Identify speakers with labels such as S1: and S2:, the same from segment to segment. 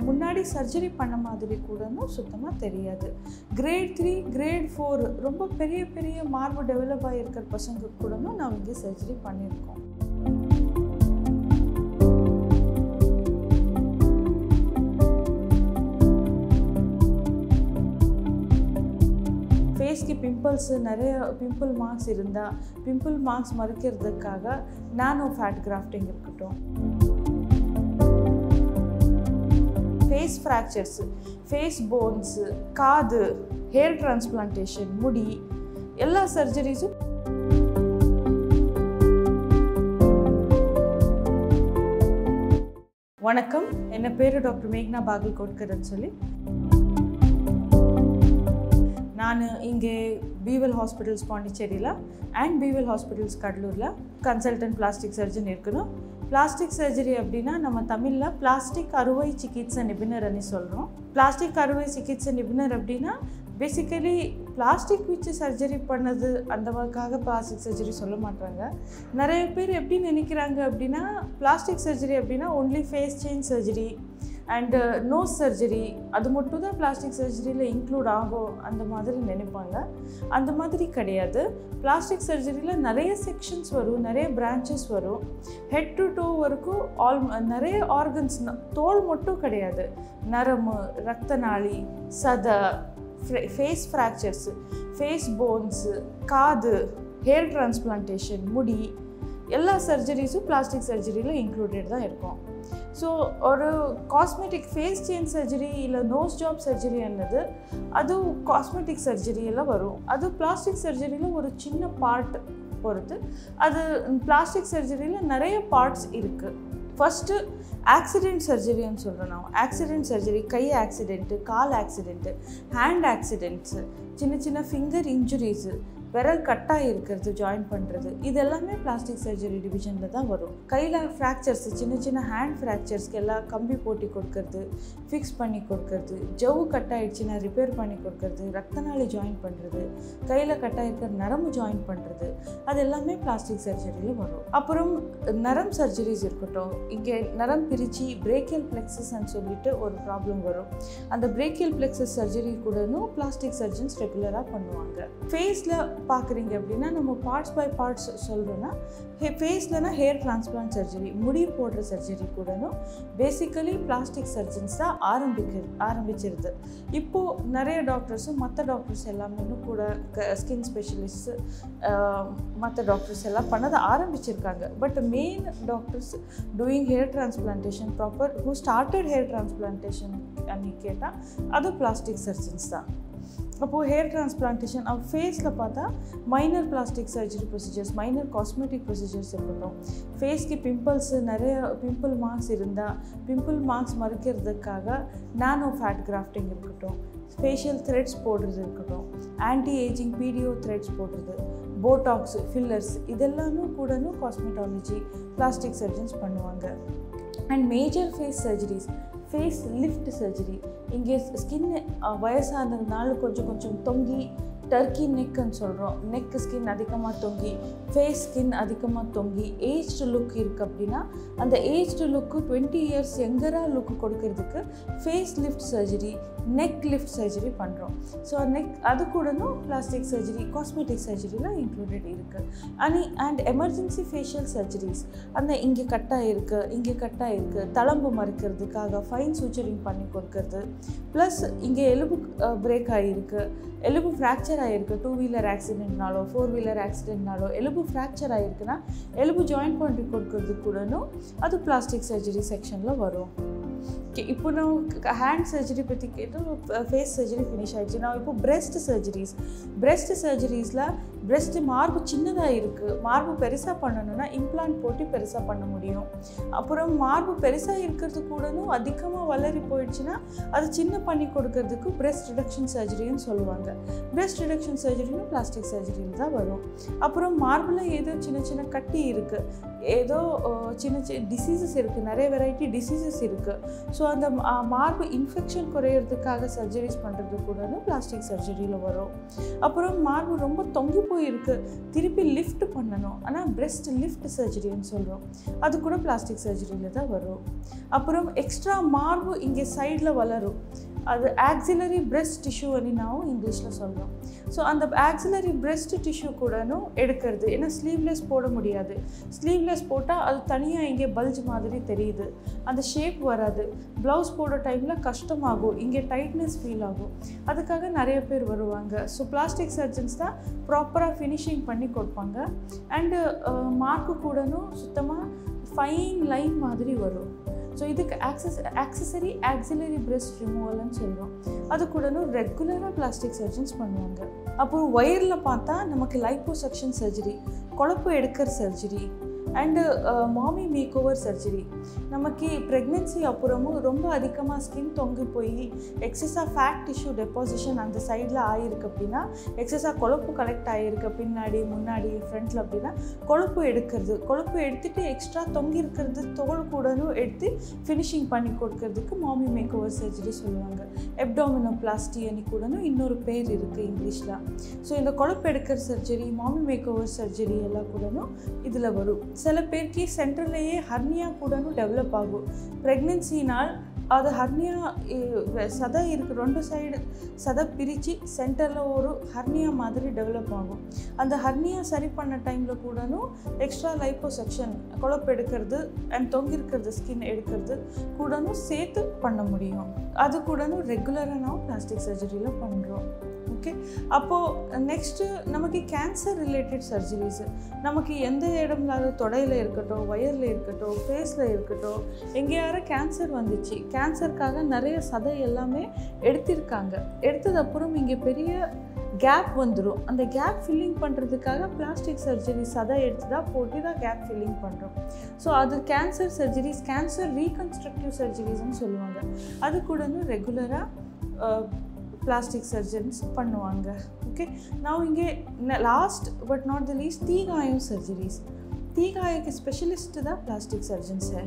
S1: முன்னாடி சர்ஜரி பண்ண மாதிரி கூடனும் சுத்தமாக தெரியாது கிரேட் த்ரீ கிரேட் ஃபோர் ரொம்ப பெரிய பெரிய மார்பு டெவலப் ஆகியிருக்கிற பசங்க கூடனும் நான் இங்கே சர்ஜரி பண்ணியிருக்கோம் ஃபேஸ்க்கு பிம்பிள்ஸு நிறைய பிம்பிள் மார்க்ஸ் இருந்தால் பிம்பிள் மார்க்ஸ் மறைக்கிறதுக்காக நானோ ஃபேட் கிராஃப்டிங் இருக்கட்டும் ஃபேஸ் ஃப்ராக்சர்ஸு ஃபேஸ் போன்ஸு காது ஹேர் டிரான்ஸ்பிளான்டேஷன் முடி எல்லா சர்ஜரிஸும் வணக்கம் என்ன பேர் டாக்டர் மேக்னா பாகல் கோட்கர்னு சொல்லி நான் இங்கே பிவெல் ஹாஸ்பிட்டல்ஸ் பாண்டிச்சேரியில் அண்ட் பிவெல் ஹாஸ்பிட்டல்ஸ் கடலூரில் கன்சல்டன்ட் பிளாஸ்டிக் சர்ஜன் இருக்கணும் பிளாஸ்டிக் சர்ஜரி அப்படின்னா நம்ம தமிழில் பிளாஸ்டிக் அறுவை சிகிச்சை நிபுணர்னு சொல்கிறோம் பிளாஸ்டிக் அறுவை சிகிச்சை நிபுணர் அப்படின்னா பேசிக்கலி பிளாஸ்டிக் வச்சு சர்ஜரி பண்ணது அந்த மாதிரிக்காக பிளாஸ்டிக் சர்ஜரி சொல்ல மாட்டாங்க நிறைய பேர் எப்படி நினைக்கிறாங்க அப்படின்னா பிளாஸ்டிக் சர்ஜரி அப்படின்னா only face change surgery and nose surgery அது மட்டும் தான் பிளாஸ்டிக் சர்ஜரியில் இன்க்ளூட் ஆகும் அந்த மாதிரி நினைப்பாங்க அந்த மாதிரி கிடையாது பிளாஸ்டிக் சர்ஜரியில் நிறைய செக்ஷன்ஸ் வரும் நிறைய பிரான்ச்சஸ் வரும் ஹெட் டு டோ வரைக்கும் ஆல் நிறைய ஆர்கன்ஸ் தோல் மட்டும் கிடையாது நரம்பு ரத்த நாளி சதை ஃபேஸ் ஃப்ராக்சர்ஸு ஃபேஸ் போன்ஸு காது ஹேர் டிரான்ஸ்பிளான்டேஷன் முடி எல்லா சர்ஜரிஸும் பிளாஸ்டிக் சர்ஜரியில் இன்க்ளூடட் தான் இருக்கும் ஸோ ஒரு காஸ்மெட்டிக் ஃபேஸ் சேஞ்ச் சர்ஜரி இல்லை நோஸ் ஜாப் சர்ஜரி என்னது அது காஸ்மெட்டிக் சர்ஜரியெல்லாம் வரும் அது பிளாஸ்டிக் சர்ஜரியில் ஒரு சின்ன பார்ட் பொறுத்து அது பிளாஸ்டிக் சர்ஜரியில் நிறைய பார்ட்ஸ் இருக்குது ஃபஸ்ட்டு ஆக்சிடெண்ட் சர்ஜரின்னு சொல்கிறோம் நான் ஆக்சிடெண்ட் சர்ஜரி கை ஆக்சிடெண்ட்டு கால் ஆக்சிடெண்ட்டு ஹேண்ட் ஆக்சிடெண்ட்ஸு சின்ன சின்ன ஃபிங்கர் இன்ஜுரிஸு விரல் கட்டாக இருக்கிறது ஜாயின் பண்ணுறது இது எல்லாமே பிளாஸ்டிக் சர்ஜரி டிவிஷனில் தான் வரும் கையில் ஃப்ராக்சர்ஸ் சின்ன சின்ன ஹேண்ட் ஃப்ராக்சர்ஸ்க்கு எல்லாம் கம்பி போட்டி கொடுக்கறது ஃபிக்ஸ் பண்ணி கொடுக்கறது ஜவ்வு கட் ஆகிடுச்சுன்னா ரிப்பேர் பண்ணி கொடுக்கறது ரத்த நாளி ஜாயின் பண்ணுறது கையில் கட்டாக இருக்கிற நரம்பு ஜாயின் பண்ணுறது அது எல்லாமே பிளாஸ்டிக் சர்ஜரியில் வரும் அப்புறம் நரம் சர்ஜரிஸ் இருக்கட்டும் இங்கே நரம் பிரித்து பிரேக்கியல் பிளெக்ஸஸ்ன்னு சொல்லிட்டு ஒரு ப்ராப்ளம் வரும் அந்த பிரேக்கியல் பிளெக்ஸஸ் சர்ஜரி கூடனும் பிளாஸ்டிக் சர்ஜன்ஸ் ரெகுலராக பண்ணுவாங்க ஃபேஸில் பார்க்குறீங்க அப்படின்னா நம்ம பார்ட்ஸ் பை பார்ட்ஸ் சொல்கிறோன்னா ஹே ஃபேஸ்லனா ஹேர் டிரான்ஸ்பிளான்ட் சர்ஜரி முடி போடுற சர்ஜரி கூடனும் பேசிக்கலி பிளாஸ்டிக் சர்ஜன்ஸ் தான் ஆரம்பிக்க ஆரம்பிச்சிருது இப்போது நிறைய டாக்டர்ஸும் மற்ற டாக்டர்ஸ் எல்லாமே கூட ஸ்கின் ஸ்பெஷலிஸ்ட்டு மற்ற டாக்டர்ஸ் எல்லாம் பண்ணதை ஆரம்பிச்சிருக்காங்க but main doctors doing hair transplantation proper who started hair transplantation அன்னி கேட்டால் அது பிளாஸ்டிக் சர்ஜன்ஸ் தான் அப்போது ஹேர் டிரான்ஸ்பிளான்டேஷன் அவர் ஃபேஸில் பார்த்தா minor plastic surgery procedures minor cosmetic procedures இருக்கட்டும் ஃபேஸ்க்கு பிம்பிள்ஸு நிறைய பிம்பிள் மார்க்ஸ் இருந்தால் பிம்பிள் மார்க்ஸ் மறைக்கிறதுக்காக நானோ ஃபேட் கிராஃப்டிங் இருக்கட்டும் ஃபேஷியல் த்ரெட்ஸ் போடுறது இருக்கட்டும் ஆன்டி ஏஜிங் பீடியோ த்ரெட்ஸ் போடுறது போட்டாக்ஸ் ஃபில்லர்ஸ் இதெல்லாமே கூடனும் காஸ்மெட்டாலஜி பிளாஸ்டிக் சர்ஜன்ஸ் பண்ணுவாங்க and major face surgeries face lift surgery இங்கே ஸ்கின் வயசானதுனால கொஞ்சம் கொஞ்சம் தொங்கி டர்க்கி நெக்குன்னு சொல்கிறோம் நெக் ஸ்கின் அதிகமாக தொங்கி ஃபேஸ் ஸ்கின் அதிகமாக தொங்கி ஏஜ்டு லுக் இருக்குது அப்படின்னா அந்த ஏஜ்டு லுக்கு டுவெண்ட்டி இயர்ஸ் எங்கராக லுக் கொடுக்கறதுக்கு face lift surgery neck lift surgery பண்ணுறோம் ஸோ நெக் அது கூடனும் பிளாஸ்டிக் சர்ஜரி காஸ்மெட்டிக் சர்ஜரிலாம் இன்க்ளூடட் இருக்குது any and emergency facial surgeries அந்த இங்கே கட்டாக இருக்குது இங்கே கட்டாக இருக்குது தளம்பு மறைக்கிறதுக்காக ஃபைன் சூச்சரிங் பண்ணி கொடுக்கறது ப்ளஸ் இங்கே எலும்பு பிரேக் ஆகிருக்கு எலும்பு ஃப்ராக்சர் ஆகிருக்கு டூ வீலர் ஆக்சிடென்ட்னாலோ ஃபோர் வீலர் ஆக்சிடென்ட்னாலோ எலும்பு ஃப்ராக்சர் ஆகிருக்குன்னா எலும்பு ஜாயின் பண்ணி கொடுக்கறது கூடனும் அது பிளாஸ்டிக் சர்ஜரி செக்ஷனில் வரும் ஓகே இப்போ நான் ஹேண்ட் சர்ஜரி பற்றி கேட்டு ஃபேஸ் சர்ஜரி ஃபினிஷ் ஆகிடுச்சு நான் இப்போ பிரெஸ்ட் சர்ஜரிஸ் பிரெஸ்ட் சர்ஜரிஸில் பிரெஸ்ட்டு மார்பு சின்னதாக இருக்குது மார்பு பெருசாக பண்ணணும்னா இம்ப்ளான்ட் போட்டு பெருசாக பண்ண முடியும் அப்புறம் மார்பு பெருசாக இருக்கிறது கூடனும் அதிகமாக வளரி போயிடுச்சுன்னா அது சின்ன பண்ணி கொடுக்கறதுக்கு பிரெஸ்ட் ரிடக்ஷன் சர்ஜரின்னு சொல்லுவாங்க பிரெஸ்ட் ரிடக்ஷன் சர்ஜரின்னு பிளாஸ்டிக் சர்ஜரியில் தான் வரும் அப்புறம் மார்பில் ஏதோ சின்ன சின்ன கட்டி இருக்குது ஏதோ சின்ன சின்ன டிசீசஸ் இருக்குது நிறைய வெரைட்டி டிசீசஸ் இருக்குது ஸோ அந்த மா- மார்பு இன்ஃபெக்ஷன் குறையிறதுக்காக சர்ஜரிஸ் பண்ணுறது கூட பிளாஸ்டிக் சர்ஜரியில் வரும் அப்புறம் மார்பு ரொம்ப தொங்கி போயிருக்கு திருப்பி லிஃப்ட் பண்ணணும் ஆனால் பிரெஸ்ட் லிஃப்ட் சர்ஜரின்னு சொல்கிறோம் அது கூட பிளாஸ்டிக் சர்ஜரியில் தான் வரும் அப்புறம் எக்ஸ்ட்ரா மார்பு இங்கே சைடில் வளரும் அது ஆக்சிலரி பிரெஸ்ட் டிஷ்யூ అని ನಾವು இங்கிலீஷில் சொல்கிறோம் ஸோ அந்த ஆக்சிலரி பிரெஸ்ட் டிஷ்யூ கூடனும் எடுக்கிறது ஏன்னா ஸ்லீவ்லெஸ் போட முடியாது ஸ்லீவ்லெஸ் போட்டால் அது தனியாக இங்கே பல்ஜ் மாதிரி தெரியுது அந்த ஷேப் வராது ப்ளவுஸ் போடுற டைமில் கஷ்டமாகும் இங்கே டைட்னஸ் ஃபீல் ஆகும் அதுக்காக நிறைய பேர் வருவாங்க ஸோ பிளாஸ்டிக் சர்ஜன்ஸ் தான் ப்ராப்பராக ஃபினிஷிங் பண்ணி கொடுப்பாங்க அண்டு மார்க்கு கூடனும் சுத்தமாக ஃபைன் லைன் மாதிரி வரும் ஸோ இதுக்கு ஆக்சஸ் ஆக்சசரி ஆக்சிலரி பிரெஸ்ட் ரிமூவல்னு சொல்கிறோம் அது கூடனும் ரெகுலராக பிளாஸ்டிக் சர்ஜன்ஸ் பண்ணுவாங்க அப்புறம் ஒயரில் பார்த்தா நமக்கு லைப்போசெக்ஷன் சர்ஜரி குழப்பு எடுக்கிற surgery and mommy makeover surgery நமக்கு ப்ரெக்னென்சி அப்புறமும் ரொம்ப அதிகமாக ஸ்கின் தொங்கி போய் எக்ஸஸாக ஃபேட் டிஷ்யூ டெபாசிஷன் அந்த சைடில் ஆகிருக்கு அப்படின்னா எக்ஸஸாக கொழுப்பு கலெக்ட் ஆகிருக்கு பின்னாடி முன்னாடி ஃப்ரண்ட்டில் அப்படின்னா கொழுப்பு எடுக்கிறது கொழுப்பு எடுத்துட்டு எக்ஸ்ட்ரா தொங்கி இருக்கிறது தோல் கூடனும் எடுத்து ஃபினிஷிங் பண்ணி கொடுக்கறதுக்கு மாமி மேக் ஓவர் சர்ஜரி சொல்லுவாங்க எப்டாமினோபிளாஸ்டி அனி கூடனும் இன்னொரு பேர் இருக்குது இங்கிலீஷில் ஸோ இந்த கொழுப்பு எடுக்கிற சர்ஜரி மாமி மேக் ஓவர் சர்ஜரி எல்லாம் கூடனும் இதில் வரும் சில பேருக்கு சென்டர்லேயே ஹர்னியா கூடனும் டெவலப் ஆகும் ப்ரெக்னென்சினால் அது ஹர்னியா இ- சதை இருக்கு ரெண்டு சைடு சதை பிரித்து சென்டரில் ஒரு ஹர்னியா மாதிரி டெவலப் ஆகும் அந்த ஹர்னியா சரி பண்ண டைமில் கூடனும் எக்ஸ்ட்ரா லைப்போசெக்ஷன் குழப்பு எடுக்கிறது அண்ட் தொங்கிருக்கிறது ஸ்கின் எடுக்கிறது கூடனும் சேர்த்து பண்ண முடியும் அது கூடனும் ரெகுலராக நான் பிளாஸ்டிக் சர்ஜரியில் பண்ணுறோம் ஓகே அப்போது நெக்ஸ்ட்டு நமக்கு கேன்சர் ரிலேட்டட் சர்ஜரிஸ் நமக்கு எந்த இடம்ல அது தொடையில் இருக்கட்டும் வயரில் இருக்கட்டும் ஃபேஸில் இருக்கட்டும் எங்கேயாவது கேன்சர் வந்துச்சு கேன்சருக்காக நிறைய சதை எல்லாமே எடுத்திருக்காங்க எடுத்தது அப்புறம் இங்கே பெரிய கேப் வந்துடும் அந்த கேப் ஃபில்லிங் பண்ணுறதுக்காக பிளாஸ்டிக் சர்ஜரி சதை எடுத்து தான் போட்டு தான் கேப் ஃபில்லிங் பண்ணுறோம் ஸோ அது கேன்சர் சர்ஜரிஸ் கேன்சர் ரீகன்ஸ்ட்ரக்டிவ் சர்ஜரிஸ்னு சொல்லுவாங்க அது கூட ரெகுலராக பிளாஸ்டிக் சர்ஜன்ஸ் பண்ணுவாங்க ஓகே நான் இங்கே last but not the least தீகாயம் சர்ஜரிஸ் தீகாயக்கு ஸ்பெஷலிஸ்ட் தான் plastic surgeons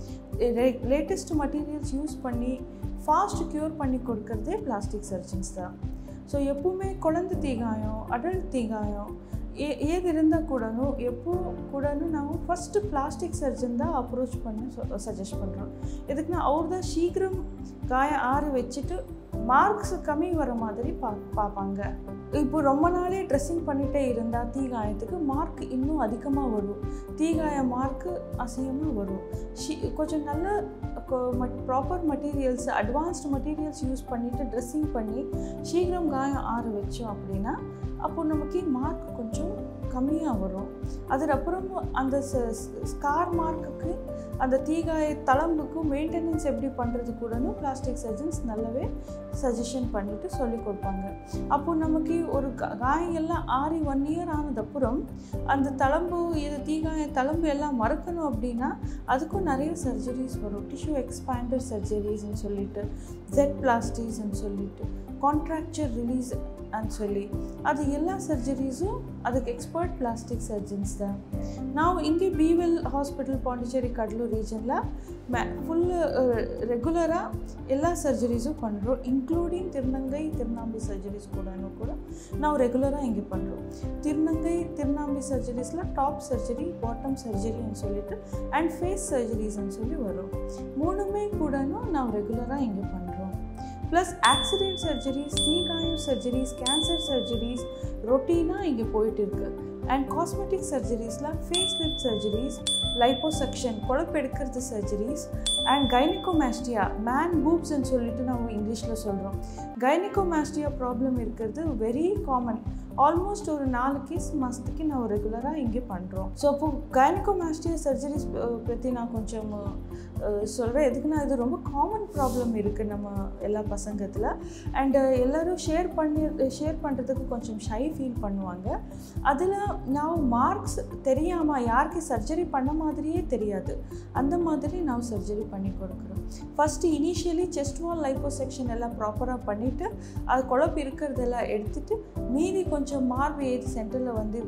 S1: latest materials use பண்ணி ஃபாஸ்ட் க்யூர் பண்ணி கொடுக்கறதே பிளாஸ்டிக் சர்ஜன்ஸ் தான் ஸோ எப்பவுமே குழந்தை தீகாயம் அடல்ட் தீகாயம் ఏ ఏది இருந்தால் கூடனும் எப்போ கூடனும் ನಾವು ஃபஸ்ட்டு பிளாஸ்டிக் சர்ஜன் தான் அப்ரோச் பண்ணி சஜஸ்ட் பண்ணுறோம் எதுக்குன்னா அவர் தான் சீக்கிரம் காயம் ஆறு வச்சுட்டு மார்க்ஸ் கம்மி வர மாதிரி பா பார்ப்பாங்க இப்போ ரொம்ப நாளே ட்ரெஸ்ஸிங் பண்ணிகிட்டே இருந்தால் தீகாயத்துக்கு மார்க் இன்னும் அதிகமாக வரும் தீகாய மார்க்கு அசிங்கமாக வரும் ஷி கொஞ்சம் நல்ல proper materials advanced materials use பண்ணிவிட்டு ட்ரெஸ்ஸிங் பண்ணி சீக்கிரம் காயம் ஆற வச்சோம் அப்படின்னா அப்போ நமக்கு மார்க் கொஞ்சம் கம்மியாக வரும் அதுக்கப்புறம் அந்த ஸ்கார் மார்க்குக்கு அந்த தீகாய தளம்புக்கு மெயின்டெனன்ஸ் எப்படி பண்ணுறது கூடன்னு பிளாஸ்டிக் சர்ஜன்ஸ் நல்லாவே சஜஷன் பண்ணிவிட்டு சொல்லி கொடுப்பாங்க அப்போ நமக்கு ஒரு கா- காயம் எல்லாம் ஆறி ஒன் இயர் ஆனதுக்கப்புறம் அந்த தளம்பு இது தீகாய தளம்பு எல்லாம் மறக்கணும் அப்படின்னா அதுக்கும் நிறைய சர்ஜரிஸ் வரும் டிஷ்யூ எக்ஸ்பேண்டர் சர்ஜரிஸ்ன்னு சொல்லிட்டு ஜெட் பிளாஸ்டிஸ்ன்னு சொல்லிட்டு கான்ட்ராக்சர் ரிலீஸ் அண்ட் சொல்லி அது எல்லா சர்ஜரிஸும் அதுக்கு எக்ஸ்பர்ட் பிளாஸ்டிக் சர்ஜன்ஸ் தான் ನಾವು இங்கே பிவெல் ஹாஸ்பிட்டல் பாண்டிச்சேரி கடலூர் ரீஜனில் மே ஃபுல்லு ரெகுலராக எல்லா சர்ஜரிஸும் பண்ணுறோம் இன்க்ளூடிங் திருநங்கை திருநாம்பி சர்ஜரிஸ் கூடன்னு கூட ನಾವು ரெகுலராக இங்கே பண்ணுறோம் திருநங்கை திருநாம்பி சர்ஜரிஸில் டாப் சர்ஜரி பாட்டம் சர்ஜரின்னு சொல்லிட்டு அண்ட் ஃபேஸ் சர்ஜரிஸ்ன்னு சொல்லி வரும் மூணுமே கூடனும் ನಾವು ரெகுலராக இங்கே பண்ணுறோம் ப்ளஸ் ஆக்சிடென்ட் சர்ஜரிஸ் தீகாயம் சர்ஜரிஸ் கேன்சர் சர்ஜரிஸ் ரொட்டீனாக இங்கே போயிட்டு இருக்கு அண்ட் காஸ்மெட்டிக் சர்ஜரிஸில் ஃபேஸ் லிஃப்ட் சர்ஜரிஸ் லைப்போசெக்ஷன் குழப்பு எடுக்கிறது சர்ஜரிஸ் அண்ட் கைனிகோமாஸ்டியா மேன் பூப்ஸ்ன்னு சொல்லிட்டு நம்ம இங்கிலீஷில் சொல்கிறோம் கைனிகோமாஸ்டியா ப்ராப்ளம் இருக்கிறது வெரி காமன் ஆல்மோஸ்ட் ஒரு நாலு கேஸ் மாதத்துக்கு நான் ரெகுலராக இங்கே பண்ணுறோம் ஸோ அப்போ கைனகோமாஸ்டியா சர்ஜரிஸ் பற்றி நான் கொஞ்சம் சொல்கிறேன் எதுக்குன்னா இது ரொம்ப காமன் ப்ராப்ளம் இருக்குது நம்ம எல்லா பசங்கத்தில் அண்டு எல்லோரும் ஷேர் பண்ணி ஷேர் பண்ணுறதுக்கு கொஞ்சம் ஷை ஃபீல் பண்ணுவாங்க அதில் நான் மார்க்ஸ் தெரியாமல் யாருக்கு சர்ஜரி பண்ண மாதிரியே தெரியாது அந்த மாதிரி நான் சர்ஜரி பண்ணி கொடுக்குறோம் first initially chest wall liposuction எல்லாம் ப்ராப்பராக பண்ணிவிட்டு அது குழப்பு இருக்கிறதெல்லாம் எடுத்துட்டு மீதி கொஞ்சம் மார்பு ஏறி சென்டரில் வந்து இருக்கும்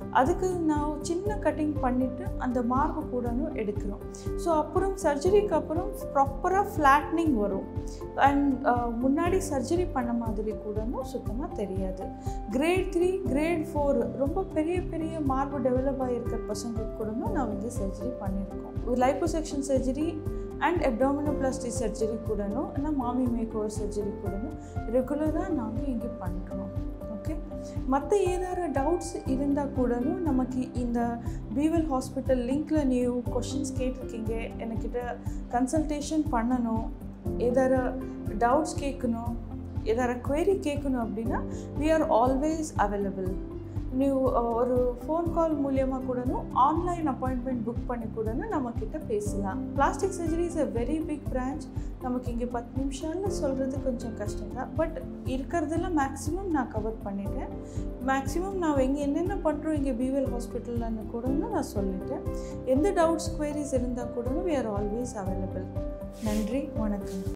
S1: அதுக்கு நான் சின்ன கட்டிங் பண்ணிவிட்டு அந்த மார்பு கூடனும் எடுக்கிறோம் ஸோ அப்புறம் சர்ஜரிக்கு அப்புறம் ப்ராப்பராக ஃப்ளாட்னிங் வரும் அண்ட் முன்னாடி சர்ஜரி பண்ண மாதிரி கூடனும் சுத்தமாக தெரியாது கிரேட் த்ரீ கிரேட் ஃபோர் ரொம்ப பெரிய பெரிய மார்பு டெவலப் ஆகியிருக்கிற பசங்களுக்கு கூடனும் நான் வந்து சர்ஜரி பண்ணியிருக்கோம் liposuction surgery and abdominoplasty surgery கூடனும் இல்லை மாமி மேக் ஓவர் சர்ஜரி கூடனும் ரெகுலராக நாங்கள் இங்கே பண்ணுறோம் ஓகே மற்ற ஏதாவது டவுட்ஸ் இருந்தால் கூடனும் நமக்கு இந்த பீவல் ஹாஸ்பிட்டல் லிங்க்கில் நீ கொஷின்ஸ் கேட்டிருக்கீங்க என்கிட்ட கன்சல்டேஷன் பண்ணணும் ஏதாவது டவுட்ஸ் கேட்கணும் ஏதாவது query கேட்கணும் அப்படின்னா வி ஆர் ஆல்வேஸ் அவைலபிள் நீ ஒரு ஃபோன் கால் மூலியமாக கூடனும் ஆன்லைன் அப்பாயின்மெண்ட் புக் பண்ணி கூடனும் நம்மக்கிட்ட பேசலாம் plastic surgery is a very big branch நமக்கு இங்கே பத்து நிமிஷம்னு சொல்கிறது கொஞ்சம் கஷ்டம் தான் பட் இருக்கிறதெல்லாம் மேக்ஸிமம் நான் கவர் பண்ணிட்டேன் மேக்ஸிமம் நான் இங்கே என்னென்ன பண்ணுறோம் இங்கே பிவிஎல் ஹாஸ்பிட்டல்லன்னு கூடன்னு நான் சொல்லிட்டேன் எந்த டவுட்ஸ் queries இருந்தால் கூடனும் வி ஆர் ஆல்வேஸ் அவைலபிள் நன்றி வணக்கம்